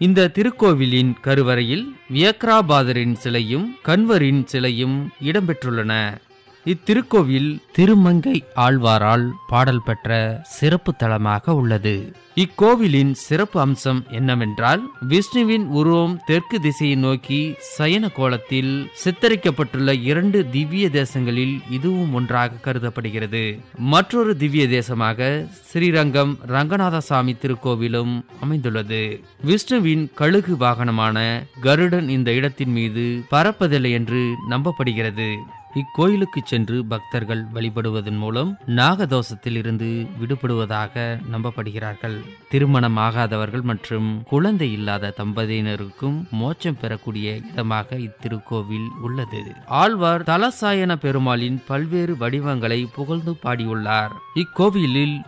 இந்த திருக்கோவிலின் கருவறையில் வியக்ராபாதரின் சிலையும் கண்வரின் சிலையும் இடம்பெற்றுள்ளன இத்திருக்கோவில் திருமங்கை ஆழ்வாரால் பாடல் பெற்ற சிறப்பு தலமாக உள்ளது இக்கோவிலின் சிறப்பு அம்சம் என்னவென்றால் விஷ்ணுவின் உருவம் தெற்கு திசையை நோக்கி சயன கோலத்தில் சித்தரிக்கப்பட்டுள்ள இரண்டு திவ்ய தேசங்களில் இதுவும் ஒன்றாக கருதப்படுகிறது மற்றொரு திவ்ய தேசமாக ஸ்ரீரங்கம் ரங்கநாதசாமி திருக்கோவிலும் அமைந்துள்ளது விஷ்ணுவின் கழுகு வாகனமான கருடன் இந்த இடத்தின் மீது பறப்பதில்லை என்று நம்பப்படுகிறது இக்கோயிலுக்கு சென்று பக்தர்கள் வழிபடுவதன் மூலம் நாகதோஷத்தில் இருந்து விடுபடுவதாக நம்பப்படுகிறார்கள் திருமணம் ஆகாதவர்கள் மற்றும் குழந்தை இல்லாத தம்பதியினருக்கும் மோட்சம் பெறக்கூடிய இடமாக இத்திருக்கோவில் உள்ளது ஆழ்வார் தலசாயன பெருமாளின் பல்வேறு வடிவங்களை புகழ்ந்து பாடியுள்ளார் இக்கோவிலில்